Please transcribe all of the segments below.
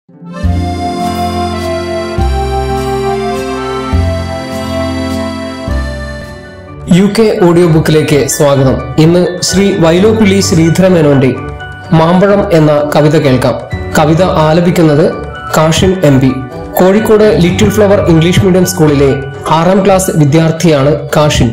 U K audio ബുക്കിലേക്ക് സ്വാഗതം ഇന്ന് ശ്രീ വൈലോപ്പിള്ളി ശ്രീധരമേനോന്റെ മാമ്പഴം എന്ന കവിത കേൾക്കാം കവിത ആലപിക്കുന്നത് Kasim M P Kozhikode little flower English medium സ്കൂളിലെ ആറാം ക്ലാസ് വിദ്യാർത്ഥിയാണ് കാഷിൻ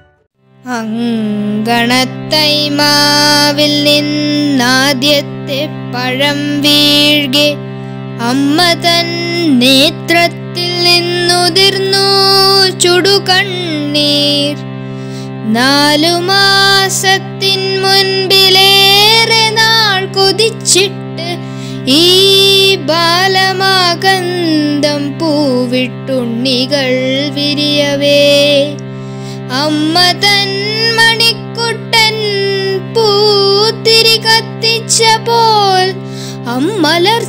അങ്കണത്തൈമാവിൽ നിന്നാദ്യത്തെ പഴം വീഴ്കെ അമ്മ തൻ നേത്രത്തിൽ നിന്നുതിർന്നു ചുടുകണ്ണീർ നാലു മാസത്തിൻ മുൻപിലേറെ നാൾ കൊതിച്ചിട്ട് ഈ ബാലമാകന്തം പൂവിട്ടുണ്ണികൾ വിരിയവേ അമ്മ തൻ മണിക്കുട്ടൻ പൂത്തിരി കത്തിച്ച പോൽ അമ്മലർ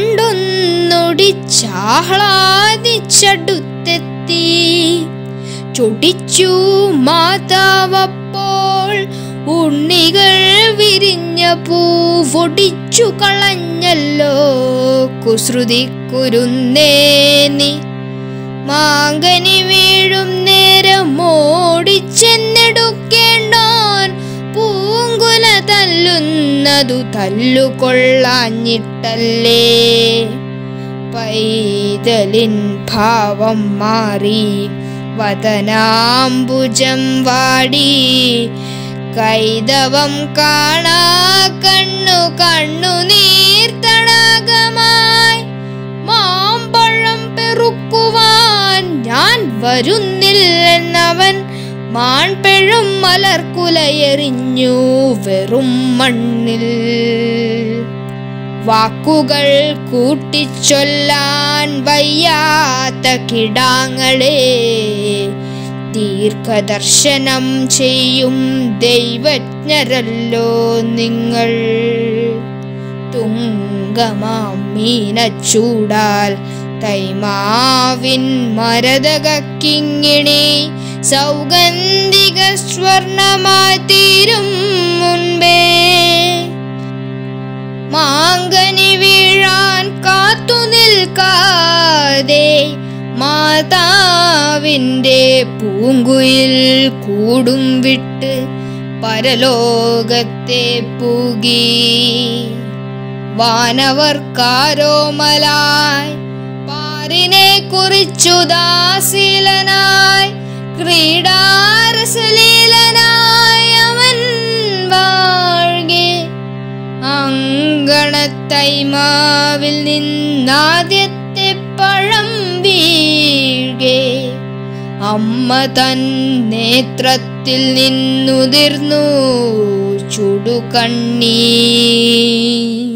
ചെണ്ടൊന്നൊടിച്ചാഹ്ലാദിച്ചടുത്തെത്തി ചൊടിച്ചു മാതാവപ്പോൾ ഉണ്ണികൾ വിരിഞ്ഞ പൂവൊടിച്ചു കളഞ്ഞല്ലോ കുസൃതി കുരുന്നേനി മാങ്കനി വീഴും നേരം ഓടിച്ചെന്നെടുക്കേണ്ടോൻ പൂങ്കുല തല്ലുന്നതു തല്ലുകൊള്ളാഞ്ഞിട്ടല്ലേ പൈതലിൻ ഭാവം മാറി വദനാംബുജം വാടി കൈതവം കാണാ കണ്ണു കണ്ണു നീർത്തടാകമായി മാമ്പഴം പെറുക്കുവാൻ ഞാൻ വരുന്നില്ലെന്നവൻ മാൺപെഴും മലർക്കുലയെറിഞ്ഞു വെറും മണ്ണിൽ വാക്കുകൾ കൂട്ടിച്ചൊല്ലാൻ വയ്യാത്ത കിടാങ്ങളെ ദീർഘദർശനം ചെയ്യും ദൈവജ്ഞരല്ലോ നിങ്ങൾ തുങ്കമാം മീനച്ചൂടാൽ തൈമാവിൻ മരതകിങ്ങിണി സൗഗന്ധിക സ്വർണമായി തീരും മുൻപേ മാങ്കനി വീഴാൻ കാത്തു നിൽക്കാതെ മാതാവിൻ്റെ പൂങ്കുയിൽ കൂടും വിട്ട് പരലോകത്തെ പൂകി വാനവർക്കാരോമലായി പാരിനെ കുറിച്ചു ദാസീലനായി ക്രീഡാരസലീലനായി അവൻ വാഴ്കെ അങ്കണത്തൈമാവിൽ നിന്നാദ്യത്തെ പഴം വീഴ്കെ അമ്മ തൻ നേത്രത്തിൽ നിന്നുതിർന്നു ചുടുകണ്ണീ